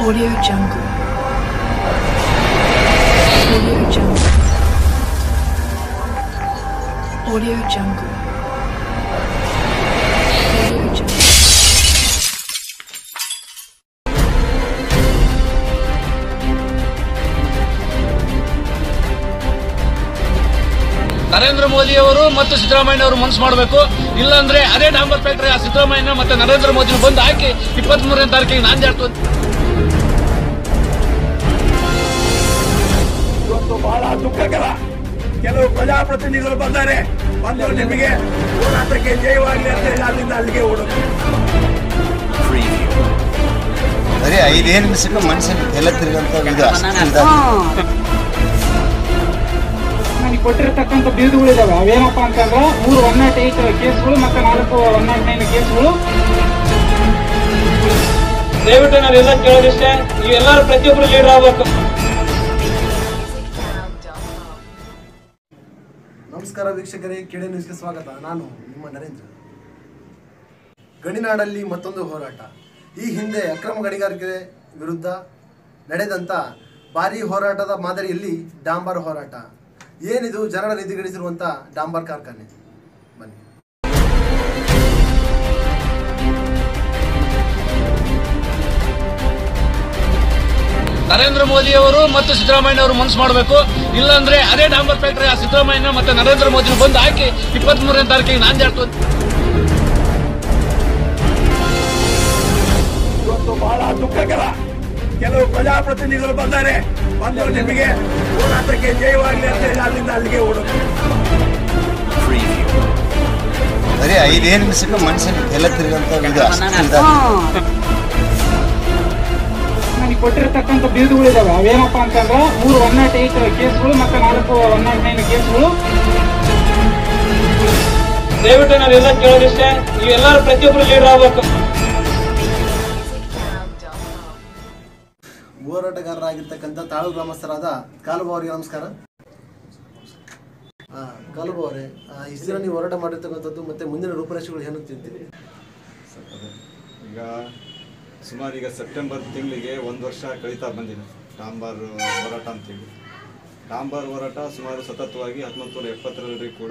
Audio Jungle. Audio Jungle. Audio Jungle. Audio Jungle. Narendra Modi ಅವರು ಮತ್ತು ಸಿದ್ದರಾಮಯ್ಯ ಅವರು ಮನಸ್ಸು ಮಾಡಬೇಕು ಇಲ್ಲಾಂದ್ರೆ ಅದೇ ಡಾಂಬರ್ ಫ್ಯಾಕ್ಟರಿ ಆ ಸಿದ್ದರಾಮಯ್ಯ ಮತ್ತೆ ನರೇಂದ್ರ ಮೋದಿ ಬಂದು ಹಾಕಿ ಇಪ್ಪತ್ತ್ ಮೂರನೇ ತಾರೀಕಿಗೆ ನಾಂದೇಡ್ತು ಇವತ್ತು ಬಹಳ ದುಃಖಕರ ಕೆಲವು ಪ್ರಜಾಪ್ರತಿನಿಧಿಗಳು ಬಂದರೆ ಬಂದು ನಿಮಗೆ ಹೋರಾಟಕ್ಕೆ ಜಯವಾಗಲಿ ಅಂತ ಹೇಳಿ ಅಲ್ಲಿಂದ ಅಲ್ಲಿಗೆ ಓಡೋದು ಬರೀ ಐದೇನು ನಿಮಿಷಕ್ಕೆ ಮನುಷ್ಯನ ತಲೆ ತಿರುಗಂತ ಇದು ಅಷ್ಟು ಇದಾಗಿದೆ. ನನಗೆ ಕೊಟ್ಟಿರತಕ್ಕಂಥ ಬಿರುದುಗಳಿದಾವೆ ಅವೇನಪ್ಪ ಅಂತಂದ್ರೆ ಮೂರು ಒನ್ ನಾಟ್ ಏಟ್ ಕೇಸ್ಗಳು ಮತ್ತೆ ನಾಲ್ಕು ಒನ್ ನಾಟ್ ನೈನ್ ಕೇಸ್ಗಳು ದಯವಿಟ್ಟು ನಾವೆಲ್ಲ ಕೇಳೋದಿಷ್ಟೇ ನೀವೆಲ್ಲರೂ ಪ್ರತಿಯೊಬ್ಬರು ಲೀಡರ್ ಆಗ್ಬೇಕು ನಮಸ್ಕಾರ ವೀಕ್ಷಕರೇ ಕಿಡೆ ನ್ಯೂಸ್ಗೆ ಸ್ವಾಗತ ನಾನು ನಿಮ್ಮ ನರೇಂದ್ರ ಗಡಿನಾಡಲ್ಲಿ ಮತ್ತೊಂದು ಹೋರಾಟ ಈ ಹಿಂದೆ ಅಕ್ರಮ ಗಣಿಗಾರಿಕೆ ವಿರುದ್ಧ ನಡೆದಂಥ ಭಾರೀ ಹೋರಾಟದ ಮಾದರಿಯಲ್ಲಿ ಡಾಂಬರ್ ಹೋರಾಟ ಏನಿದು ಜನರ ನಿಧಿಗಳಿಸಿರುವಂಥ ಡಾಂಬರ್ ಕಾರ್ಖಾನೆ ಬನ್ನಿ ನರೇಂದ್ರ ಮೋದಿ ಅವರು ಮತ್ತು ಸಿದ್ದರಾಮಯ್ಯ ಅವರು ಮನಸ್ಸು ಮಾಡಬೇಕು ಇಲ್ಲಾಂದ್ರೆ ಅದೇ ಡಾಂಬರ್ ಫ್ಯಾಕ್ಟರಿ ಆ ಸಿದ್ದರಾಮಯ್ಯ ಮತ್ತೆ ನರೇಂದ್ರ ಮೋದಿ ಬಂದು ಹಾಕಿ ಇಪ್ಪತ್ತ್ ಮೂರನೇ ತಾರೀಕಿಗೆ ನಾಂದೇಡ್ತು ಇವತ್ತು ಬಹಳ ದುಃಖಕರ ಕೆಲವು ಪ್ರಜಾಪ್ರತಿನಿಧಿಗಳು ಬಂದರೆ ಬಂದು ನಿಮಗೆ ಹೋರಾಟಕ್ಕೆ ಜಯವಾಗಲಿ ಅಂತ ಹೇಳಿ ಅಲ್ಲಿಂದ ಅಲ್ಲಿಗೆ ಓಡೋದು ಬರೀ ಐದೇನು ನಿಮಿಷಕ್ಕೆ ಮನುಷ್ಯನ ತಲೆ ತಿರುಗಂತ ಇದು ಅಷ್ಟು ಇದಾಗಿದೆ. ನನಗೆ ಕೊಟ್ಟಿರತಕ್ಕಂಥ ಬಿರುದುಗಳಿದಾವೆ ಅವೇನಪ್ಪ ಅಂತಂದ್ರೆ ಮೂರು ಒನ್ ನಾಟ್ ಏಟ್ ಕೇಸ್ಗಳು ಮತ್ತೆ ನಾಲ್ಕು ಒನ್ ನಾಟ್ ನೈನ್ ಕೇಸ್ಗಳು ದಯವಿಟ್ಟು ನಾವೆಲ್ಲ ಕೇಳೋದಿಷ್ಟೇ ನೀವೆಲ್ಲರೂ ಪ್ರತಿಯೊಬ್ಬರು ಲೀಡರ್ ಆಗ್ಬೇಕು ಹೋರಾಟಗಾರರಾಗಿರ್ತಕ್ಕಂಥ ತಾಳು ಗ್ರಾಮಸ್ಥರಾದ ಕಾಲುಬ ಅವರಿಗೆ ನಮಸ್ಕಾರ ಆ, ಕಾಲುಬ ಅವರೇ ಆ, ಇಷ್ಟು ದಿನ ನೀವು ಹೋರಾಟ ಮಾಡಿರ್ತಕ್ಕಂಥದ್ದು ಮತ್ತೆ ಮುಂದಿನ ರೂಪರೇಷೆಗಳು ಏನು ತಿಂತೀರಿ ಅದೇ. ಈಗ ಸುಮಾರು ಈಗ ಸೆಪ್ಟೆಂಬರ್ ತಿಂಗಳಿಗೆ ಒಂದು ವರ್ಷ ಕಳೀತಾ ಬಂದಿದೆ ಡಾಂಬಾರ್ ಹೋರಾಟ ಅಂತೇಳಿ ಡಾಂಬಾರ್ ಹೋರಾಟ ಸುಮಾರು ಸತತವಾಗಿ ಹತ್ತೊಂಬತ್ತು ನೂರ ಎಪ್ಪತ್ತರಲ್ಲಿ ಕೂಡ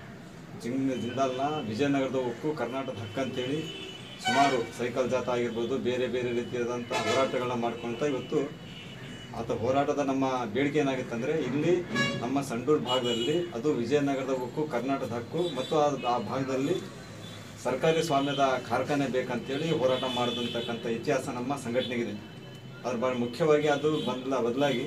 ಜಿಂಗ್ ಜಿಂದಾಲ್ನ ವಿಜಯನಗರದ ಉಕ್ಕು ಕರ್ನಾಟಕದ ಹಕ್ಕಂತೇಳಿ ಸುಮಾರು ಸೈಕಲ್ ಜಾಥಾ ಆಗಿರ್ಬೋದು ಬೇರೆ ಬೇರೆ ರೀತಿಯಾದಂಥ ಹೋರಾಟಗಳನ್ನ ಮಾಡ್ಕೊಳ್ತಾ ಇವತ್ತು ಆತ ಹೋರಾಟದ ನಮ್ಮ ಬೇಡಿಕೆ ಏನಾಗಿತ್ತಂದರೆ ಇಲ್ಲಿ ನಮ್ಮ ಸಂಡೂರು ಭಾಗದಲ್ಲಿ ಅದು ವಿಜಯನಗರದ ಉಕ್ಕು ಕರ್ನಾಟಕದ ಹಕ್ಕು ಮತ್ತು ಆ- ಆ ಭಾಗದಲ್ಲಿ ಸರ್ಕಾರಿ ಸ್ವಾಮ್ಯದ ಕಾರ್ಖಾನೆ ಬೇಕಂತೇಳಿ ಹೋರಾಟ ಮಾಡಿದಂತಕ್ಕಂಥ ಇತಿಹಾಸ ನಮ್ಮ ಸಂಘಟನೆಗಿದೆ ಅದ್ರ ಭಾಳ ಮುಖ್ಯವಾಗಿ ಅದು ಬದಲ ಬದಲಾಗಿ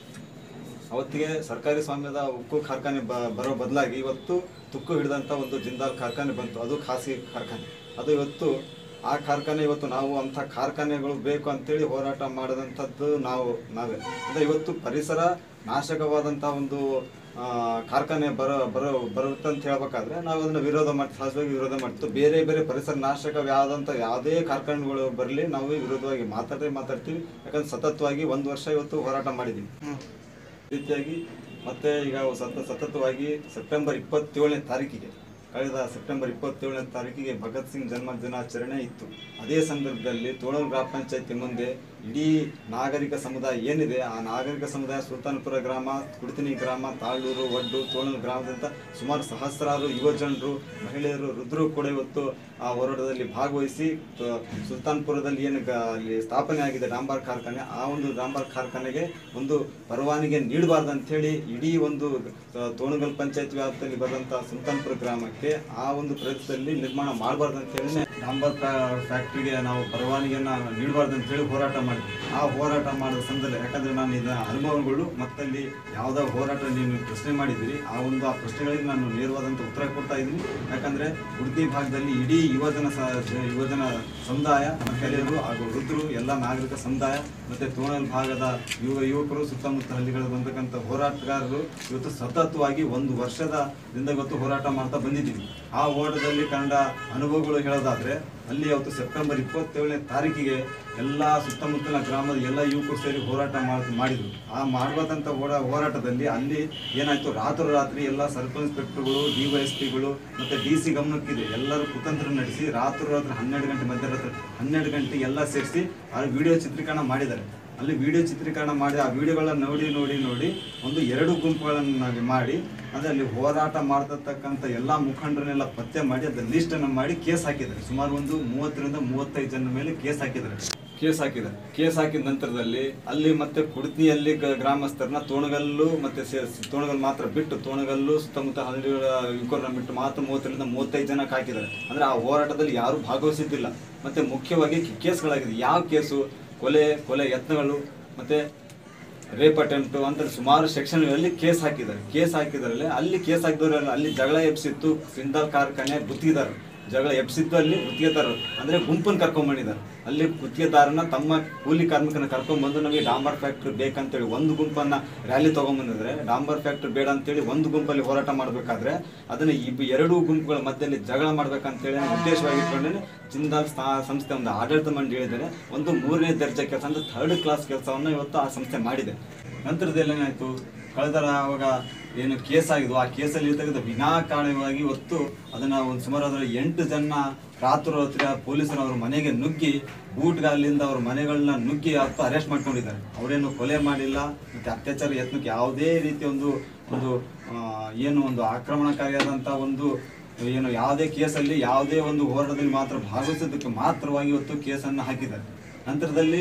ಅವತ್ತಿಗೆ ಸರ್ಕಾರಿ ಸ್ವಾಮ್ಯದ ಉಕ್ಕು ಕಾರ್ಖಾನೆ ಬ ಬರೋ ಬದಲಾಗಿ ಇವತ್ತು ತುಕ್ಕು ಹಿಡಿದಂಥ ಒಂದು ಜಿಂದಾಲ್ ಕಾರ್ಖಾನೆ ಬಂತು ಅದು ಖಾಸಗಿ ಕಾರ್ಖಾನೆ ಅದು ಇವತ್ತು ಆ ಕಾರ್ಖಾನೆ ಇವತ್ತು ನಾವು ಅಂಥ ಕಾರ್ಖಾನೆಗಳು ಬೇಕು ಅಂತೇಳಿ ಹೋರಾಟ ಮಾಡಿದಂಥದ್ದು ನಾವು ನಾವೇ ಅಂದರೆ ಇವತ್ತು ಪರಿಸರ ನಾಶಕವಾದಂಥ ಒಂದು ಆ, ಕಾರ್ಖಾನೆ ಬರೋ ಬರೋ ಬರುತ್ತೆ ಅಂತ ಹೇಳ್ಬೇಕಾದ್ರೆ ನಾವು ಅದನ್ನು ವಿರೋಧ ಮಾಡ್ತೀವಿ ಸಹಜವಾಗಿ ವಿರೋಧ ಮಾಡ್ತೀವಿ ಬೇರೆ ಬೇರೆ ಪರಿಸರ ನಾಶಕವಾದಂಥ ಯಾವುದೇ ಕಾರ್ಖಾನೆಗಳು ಬರಲಿ ನಾವು ವಿರೋಧವಾಗಿ ಮಾತಾಡೇ ಮಾತಾಡ್ತೀವಿ ಯಾಕಂದ್ರೆ ಸತತವಾಗಿ ಒಂದು ವರ್ಷ ಇವತ್ತು ಹೋರಾಟ ಮಾಡಿದ್ದೀವಿ ರೀತಿಯಾಗಿ ಮತ್ತೆ ಈಗ ಸತ ಸತತವಾಗಿ ಸೆಪ್ಟೆಂಬರ್ ಇಪ್ಪತ್ತೇಳನೇ ತಾರೀಕಿಗೆ ಕಳೆದ ಸೆಪ್ಟೆಂಬರ್ ಇಪ್ಪತ್ತೇಳನೇ ತಾರೀಕಿಗೆ ಭಗತ್ ಸಿಂಗ್ ಜನ್ಮ ದಿನಾಚರಣೆ ಇತ್ತು ಅದೇ ಸಂದರ್ಭದಲ್ಲಿ ತೋಳೂರು ಗ್ರಾಮ ಪಂಚಾಯತಿ ಮುಂದೆ ಇಡೀ ನಾಗರಿಕ ಸಮುದಾಯ ಏನಿದೆ ಆ ನಾಗರಿಕ ಸಮುದಾಯ ಸುಲ್ತಾನ್ಪುರ ಗ್ರಾಮ ಕುಡಿತಿನಿ ಗ್ರಾಮ ತಾಳೂರು ಒಡ್ಡು ತೋಳೂರು ಗ್ರಾಮದಿಂದ ಸುಮಾರು ಸಹಸ್ರಾರು ಯುವಜನರು ಮಹಿಳೆಯರು ರುದ್ರು ಕೂಡ ಇವತ್ತು ಆ ಹೋರಾಟದಲ್ಲಿ ಭಾಗವಹಿಸಿ ತ- ಸುಲ್ತಾನ್ಪುರದಲ್ಲಿ ಏನು ಗ- ಅಲ್ಲಿ ಸ್ಥಾಪನೆ ಆಗಿದೆ ಡಾಂಬಾರ್ ಕಾರ್ಖಾನೆ ಆ ಒಂದು ಡಾಂಬಾರ್ ಕಾರ್ಖಾನೆಗೆ ಒಂದು ಪರವಾನಗಿ ನೀಡಬಾರ್ದು ಅಂತೇಳಿ ಇಡೀ ಒಂದು ತ- ತೋಣಗಲ್ ಪಂಚಾಯತ್ ವ್ಯಾಪ್ತಿಯಲ್ಲಿ ಬರುವಂಥ ಸುಲ್ತಾನ್ಪುರ ಗ್ರಾಮಕ್ಕೆ ಆ ಒಂದು ಪ್ರದೇಶದಲ್ಲಿ ನಿರ್ಮಾಣ ಮಾಡಬಾರ್ದು ಅಂತೇಳಿ ಡಾಂಬರ್ ಫ್ಯಾ- ಫ್ಯಾಕ್ಟ್ರಿಗೆ ನಾವು ಪರವಾನಗಿಯನ್ನ ನೀಡಬಾರ್ದು ಅಂತೇಳಿ ಹೋರಾಟ ಮಾಡಿದ್ವಿ ಆ ಹೋರಾಟ ಮಾಡಿದ ಸಂದರ್ಭ ಯಾಕಂದ್ರೆ ನಾನು ಇದರ ಅನುಭವಗಳು ಮತ್ತಲ್ಲಿ ಯಾವುದೋ ಹೋರಾಟ ನೀವು ಪ್ರಶ್ನೆ ಮಾಡಿದ್ದೀರಿ ಆ ಒಂದು ಆ ಪ್ರಶ್ನೆಗಳಿಗೆ ನಾನು ನೇರವಾದಂಥ ಉತ್ತರ ಕೊಡ್ತಾ ಇದ್ದೀನಿ ಯಾಕಂದ್ರೆ ಉಡುಪಿ ಭಾಗದಲ್ಲಿ ಇಡೀ ಯುವಜನ ಸ- ಯುವಜನ ಸಮುದಾಯ ಮಹಿಳೆಯರು ಹಾಗೂ ವೃದ್ಧರು ಎಲ್ಲ ನಾಗರಿಕ ಸಮುದಾಯ ಮತ್ತೆ ತೋಣಲ್ ಭಾಗದ ಯುವ ಯುವಕರು ಸುತ್ತಮುತ್ತ ಹಳ್ಳಿಗಳ ಬಂದಕ್ಕಂಥ ಹೋರಾಟಗಾರರು ಇವತ್ತು ಸತತವಾಗಿ ಒಂದು ವರ್ಷದ ದಿಂದ ಇವತ್ತು ಹೋರಾಟ ಮಾಡ್ತಾ ಬಂದಿದ್ದೀವಿ ಮಾಡಿದ್ದೀವಿ ಆ ಓಟದಲ್ಲಿ ಕಂಡ ಅನುಭವಗಳು ಹೇಳೋದಾದ್ರೆ ಅಲ್ಲಿ ಅವತ್ತು ಸೆಪ್ಟೆಂಬರ್ ಇಪ್ಪತ್ತೇಳನೇ ತಾರೀಕಿಗೆ ಎಲ್ಲ ಸುತ್ತಮುತ್ತಲಿನ ಗ್ರಾಮದ ಎಲ್ಲ ಯುವಕರು ಸೇರಿ ಹೋರಾಟ ಮಾಡ್ ಮಾಡಿದ್ರು ಆ ಮಾಡುವಂಥ ಓಡ ಹೋರಾಟದಲ್ಲಿ ಅಲ್ಲಿ ಏನಾಯ್ತು ರಾತ್ರೋರಾತ್ರಿ ಎಲ್ಲ ಸರ್ಕಲ್ ಇನ್ಸ್ಪೆಕ್ಟರ್ಗಳು ಡಿ ವೈ ಎಸ್ ಪಿಗಳು ಮತ್ತೆ ಡಿ ಸಿ ಗಮನಕ್ಕಿದೆ ಎಲ್ಲರೂ ಕುತಂತ್ರ ನಡೆಸಿ ರಾತ್ರೋರಾತ್ರಿ ಹನ್ನೆರಡು ಗಂಟೆ ಮಧ್ಯರಾತ್ರಿ ಹನ್ನೆರಡು ಗಂಟೆ ಎಲ್ಲ ಸೇರಿಸಿ ಆ ವಿಡಿಯೋ ಚಿತ್ರೀಕರಣ ಮಾಡಿದ್ದಾರೆ ಅಲ್ಲಿ ವಿಡಿಯೋ ಚಿತ್ರೀಕರಣ ಮಾಡಿ ಆ ವಿಡಿಯೋಗಳನ್ನ ನೋಡಿ ನೋಡಿ ನೋಡಿ ಒಂದು ಎರಡು ಗುಂಪುಗಳನ್ನಾಗಿ ಮಾಡಿ ಅಂದ್ರೆ ಅಲ್ಲಿ ಹೋರಾಟ ಮಾಡತಕ್ಕಂಥ ಎಲ್ಲ ಮುಖಂಡರನ್ನೆಲ್ಲ ಪತ್ತೆ ಮಾಡಿ ಅದರ ಲಿಸ್ಟ್ ಅನ್ನು ಮಾಡಿ ಕೇಸ್ ಹಾಕಿದ್ದಾರೆ ಸುಮಾರು ಒಂದು ಮೂವತ್ತರಿಂದ ಮೂವತ್ತೈದು ಜನ ಮೇಲೆ ಕೇಸ್ ಹಾಕಿದ್ದಾರೆ ಕೇಸ್ ಹಾಕಿದ್ದಾರೆ ಕೇಸ್ ಹಾಕಿದ ನಂತರದಲ್ಲಿ ಅಲ್ಲಿ ಮತ್ತೆ ಕುಡ್ತಿಯಲ್ಲಿ ಗ- ಗ್ರಾಮಸ್ಥರನ್ನ ತೋಣಗಲ್ಲು ಮತ್ತೆ ಸೇ- ತೋಣಗಲ್ ಮಾತ್ರ ಬಿಟ್ಟು ತೋಣಗಲ್ಲು ಸುತ್ತಮುತ್ತ ಹಳ್ಳಿಗಳ ಯುವಕರನ್ನ ಬಿಟ್ಟು ಮಾತ್ರ ಮೂವತ್ತರಿಂದ ಮೂವತ್ತೈದು ಜನಕ್ಕೆ ಹಾಕಿದ್ದಾರೆ ಅಂದ್ರೆ ಆ ಹೋರಾಟದಲ್ಲಿ ಯಾರು ಭಾಗವಹಿಸಿದ್ದಿಲ್ಲ ಮತ್ತೆ ಮುಖ್ಯವಾಗಿ ಕೇಸ್ಗಳಾಗಿದೆ ಯಾವ ಕೇಸು ಕೊಲೆ ಕೊಲೆ ಯತ್ನಗಳು ಮತ್ತೆ ರೇಪ್ ಅಟೆಂಪ್ಟ್ ಅಂತ ಸುಮಾರು ಸೆಕ್ಷನ್ಗಳಲ್ಲಿ ಕೇಸ್ ಹಾಕಿದ್ದಾರೆ ಕೇಸ್ ಹಾಕಿದ್ರಲ್ಲಿ ಅಲ್ಲಿ ಕೇಸ್ ಹಾಕಿದವರೆಲ್ಲ ಅಲ್ಲಿ ಜಗಳ ಎಬ್ಸಿತ್ತು ಸಿಂದಾಲ್ ಕಾರ್ಖಾನೆ ಗುತ್ತಿಗೆದಾರ ಜಗಳ ಎಬ್ಸಿತ್ತು ಅಲ್ಲಿ ಗುತ್ತಿಗೆದಾರರು ಅಂದ್ರೆ ಗುಂಪನ್ನು ಕರ್ಕೊಂಡ್ಬಂದಿದ್ದಾರೆ ಅಲ್ಲಿ ಗುತ್ತಿಗೆದಾರನ ತಮ್ಮ ಕೂಲಿ ಕಾರ್ಮಿಕನ ಕರ್ಕೊಂಡ್ಬಂದು ನಮಗೆ ಡಾಂಬರ್ ಫ್ಯಾಕ್ಟ್ರಿ ಬೇಕಂತೇಳಿ ಒಂದು ಗುಂಪನ್ನ ರ್ಯಾಲಿ ತಗೊಂಡ್ಬಂದಿದ್ರೆ ಡಾಂಬರ್ ಫ್ಯಾಕ್ಟ್ರಿ ಬೇಡ ಅಂತೇಳಿ ಒಂದು ಗುಂಪಲ್ಲಿ ಹೋರಾಟ ಮಾಡಬೇಕಾದ್ರೆ ಅದನ್ನ ಇಬ್ಬ ಎರಡು ಗುಂಪುಗಳ ಮಧ್ಯದಲ್ಲಿ ಜಗಳ ಮಾಡ್ಬೇಕಂತೇಳಿ ಉದ್ದೇಶವಾಗಿ ಇಟ್ಕೊಂಡೇ ಜಿಂದಾಲ್ ಸ್ಥಾ- ಸಂಸ್ಥೆ ಒಂದು ಆಡಳಿತ ಮಂಡಳಿ ಹೇಳಿದರೆ ಒಂದು ಮೂರನೇ ದರ್ಜೆ ಕೆಲಸ ಅಂದ್ರೆ ಥರ್ಡ್ ಕ್ಲಾಸ್ ಕೆಲಸವನ್ನು ಇವತ್ತು ಆ ಸಂಸ್ಥೆ ಮಾಡಿದೆ ನಂತರದಲ್ಲಿ ಏನಾಯ್ತು ಕಳೆದ ಅವಾಗ ಏನು ಕೇಸ್ ಆಗಿದ್ವು ಆ ಕೇಸಲ್ಲಿ ತೆಗೆದು ವಿನಾಕಾರಣವಾಗಿ ಇವತ್ತು ಅದನ್ನ ಒಂದು ಸುಮಾರು ಅದರ ಎಂಟು ಜನ ರಾತ್ರೋರಾತ್ರಿ ಪೊಲೀಸರು ಅವ್ರ ಮನೆಗೆ ನುಗ್ಗಿ ಬೂಟ್ಗಾಲಿಂದ ಅವ್ರ ಮನೆಗಳನ್ನ ನುಗ್ಗಿ ಅವತ್ತು ಅರೆಸ್ಟ್ ಮಾಡ್ಕೊಂಡಿದ್ದಾರೆ ಅವರೇನು ಕೊಲೆ ಮಾಡಿಲ್ಲ ಮತ್ತೆ ಅತ್ಯಾಚಾರ ಯತ್ನಕ್ಕೆ ಯಾವುದೇ ರೀತಿ ಒಂದು ಒಂದು ಆ, ಏನು ಒಂದು ಆಕ್ರಮಣಕಾರಿಯಾದಂಥ ಒಂದು ಏನು ಯಾವುದೇ ಕೇಸಲ್ಲಿ ಯಾವುದೇ ಒಂದು ಹೋರಾಟದಲ್ಲಿ ಮಾತ್ರ ಭಾಗವಹಿಸೋದಕ್ಕೆ ಮಾತ್ರವಾಗಿ ಇವತ್ತು ಕೇಸನ್ನು ಹಾಕಿದ್ದಾರೆ ನಂತರದಲ್ಲಿ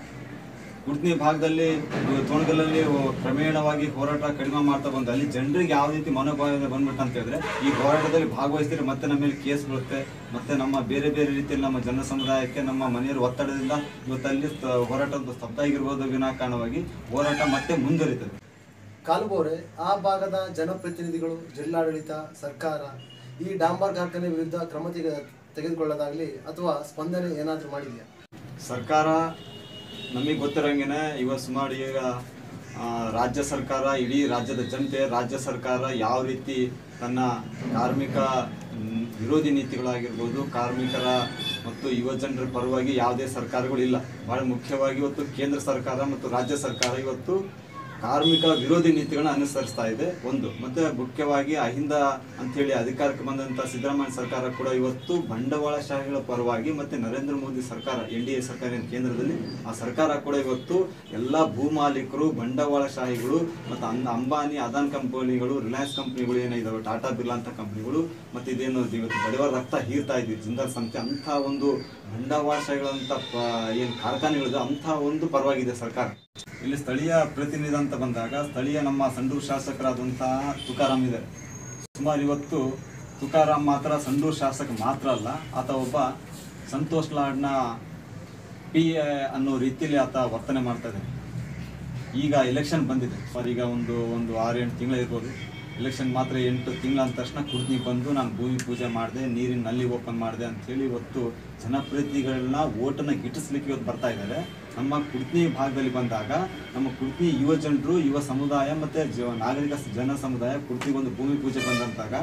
ಕುಡ್ನಿ ಭಾಗದಲ್ಲಿ ತೋಣಗಲ್ಲಲ್ಲಿ ಕ್ರಮೇಣವಾಗಿ ಹೋರಾಟ ಕಡಿಮೆ ಮಾಡ್ತಾ ಬಂದು ಅಲ್ಲಿ ಜನರಿಗೆ ಯಾವ ರೀತಿ ಮನೋಭಾವ ಬಂದ್ಬಿಟ್ಟು ಅಂತ ಹೇಳಿದ್ರೆ ಈ ಹೋರಾಟದಲ್ಲಿ ಭಾಗವಹಿಸಿದ್ರೆ ಮತ್ತೆ ನಮ್ಮ ಮೇಲೆ ಕೇಸ್ ಬರುತ್ತೆ ಮತ್ತೆ ನಮ್ಮ ಬೇರೆ ಬೇರೆ ರೀತಿಯಲ್ಲಿ ನಮ್ಮ ಜನ ಸಮುದಾಯಕ್ಕೆ ನಮ್ಮ ಮನೆಯವರ ಒತ್ತಡದಿಂದ ಇವತ್ತು ಅಲ್ಲಿ ತ- ಹೋರಾಟ ಒಂದು ಸ್ತಬ್ಧ ಆಗಿರ್ಬೋದು ವಿನಾಕಾರಣವಾಗಿ ಹೋರಾಟ ಮತ್ತೆ ಮುಂದುವರಿತದೆ ಕಾಲುಬೋರೆ ಆ ಭಾಗದ ಜನಪ್ರತಿನಿಧಿಗಳು ಜಿಲ್ಲಾಡಳಿತ ಸರ್ಕಾರ ಈ ಡಾಂಬರ್ ಕಾರ್ಖಾನೆ ವಿರುದ್ಧ ಕ್ರಮ ತೆಗೆ- ತೆಗೆದುಕೊಳ್ಳೋದಾಗ್ಲಿ ಅಥವಾ ಸ್ಪಂದನೆ ಏನಾದರೂ ಮಾಡಿದೆಯಾ ಸರ್ಕಾರ ನಮಗೆ ಗೊತ್ತಿರಂಗೆನೆ ಇವತ್ತು ಸುಮಾರು ಈಗ ಆ, ರಾಜ್ಯ ಸರ್ಕಾರ ಇಡೀ ರಾಜ್ಯದ ಜನತೆ ರಾಜ್ಯ ಸರ್ಕಾರ ಯಾವ ರೀತಿ ತನ್ನ ಕಾರ್ಮಿಕ ಮ್, ವಿರೋಧಿ ನೀತಿಗಳಾಗಿರ್ಬೋದು ಕಾರ್ಮಿಕರ ಮತ್ತು ಯುವ ಜನರ ಪರವಾಗಿ ಯಾವುದೇ ಸರ್ಕಾರಗಳು ಇಲ್ಲ ಬಹಳ ಮುಖ್ಯವಾಗಿ ಇವತ್ತು ಕೇಂದ್ರ ಸರ್ಕಾರ ಮತ್ತು ರಾಜ್ಯ ಸರ್ಕಾರ ಇವತ್ತು ಕಾರ್ಮಿಕ ವಿರೋಧಿ ನೀತಿಗಳನ್ನ ಅನುಸರಿಸ್ತಾ ಇದೆ ಒಂದು ಮತ್ತೆ ಮುಖ್ಯವಾಗಿ ಅಹಿಂದ ಅಂತೇಳಿ ಅಧಿಕಾರಕ್ಕೆ ಬಂದಂತ ಸಿದ್ದರಾಮಯ್ಯ ಸರ್ಕಾರ ಕೂಡ ಇವತ್ತು ಬಂಡವಾಳಶಾಹಿಗಳ ಪರವಾಗಿ ಮತ್ತೆ ನರೇಂದ್ರ ಮೋದಿ ಸರ್ಕಾರ ಎನ್ ಡಿ ಎ ಸರ್ಕಾರ ಏನ್ ಕೇಂದ್ರದಲ್ಲಿ ಆ ಸರ್ಕಾರ ಕೂಡ ಇವತ್ತು ಎಲ್ಲ ಭೂ ಮಾಲೀಕರು ಬಂಡವಾಳಶಾಹಿಗಳು ಮತ್ತು ಅನ್ ಅಂಬಾನಿ ಅದಾನ್ ಕಂಪನಿಗಳು ರಿಲಯನ್ಸ್ ಕಂಪನಿಗಳು ಏನಿದಾವೆ ಟಾಟಾ ಬಿರ್ಲಾ ಅಂತ ಕಂಪನಿಗಳು ಮತ್ತೆ ಇದೇನು ಇವತ್ತು ಬಡವರ ರಕ್ತ ಹೀರ್ತಾ ಇದ್ವಿ ಜಿಂದಾಲ್ ಸಂಸ್ಥೆ ಅಂಥ ಒಂದು ಬಂಡವಾಳಶಾಹಿಗಳಂತ ಏನು ಕಾರ್ಖಾನೆಗಳಿದೆ ಅಂಥ ಒಂದು ಪರವಾಗಿದೆ ಸರ್ಕಾರ ಇಲ್ಲಿ ಸ್ಥಳೀಯ ಪ್ರತಿನಿಧಿ ಅಂತ ಬಂದಾಗ ಸ್ಥಳೀಯ ನಮ್ಮ ಸಂಡೂರು ಶಾಸಕರಾದಂತಹ ತುಕಾರಾಮ್ ಇದ್ದಾರೆ ಸುಮಾರು ಇವತ್ತು ತುಕಾರಾಮ್ ಮಾತ್ರ ಸಂಡೂರು ಶಾಸಕ ಮಾತ್ರ ಅಲ್ಲ ಆತ ಒಬ್ಬ ಸಂತೋಷ್ ಲಾಡ್ನ ಪಿ ಎ ಅನ್ನೋ ರೀತಿಯಲ್ಲಿ ಆತ ವರ್ತನೆ ಮಾಡ್ತಾ ಇದ್ದಾನೆ ಈಗ ಎಲೆಕ್ಷನ್ ಬಂದಿದೆ ಸರ್ ಈಗ ಒಂದು ಒಂದು ಆರು ಎಂಟು ತಿಂಗಳು ಇರ್ಬೋದು ಎಲೆಕ್ಷನ್ ಮಾತ್ರ ಎಂಟು ತಿಂಗಳ ಅಂದ ತಕ್ಷಣ ಕುಡ್ನಿ ಬಂದು ನಾನು ಭೂಮಿ ಪೂಜೆ ಮಾಡಿದೆ ನೀರಿನ ನಲ್ಲಿ ಓಪನ್ ಮಾಡಿದೆ ಅಂತೇಳಿ ಇವತ್ತು ಜನಪ್ರತಿನಿಧಿಗಳನ್ನ ಓಟನ್ನ ಗಿಟ್ಟಿಸ್ಲಿಕ್ಕೆ ಇವತ್ತು ಬರ್ತಾ ಇದ್ದಾರೆ ನಮ್ಮ ಕುಡ್ನಿ ಭಾಗದಲ್ಲಿ ಬಂದಾಗ ನಮ್ಮ ಕುಡ್ನಿ ಯುವ ಜನರು ಯುವ ಸಮುದಾಯ ಮತ್ತು ಜ ನಾಗರಿಕ ಜನ ಸಮುದಾಯ ಕುಡ್ನಿಗೆ ಒಂದು ಭೂಮಿ ಪೂಜೆ ಬಂದಂತಾಗ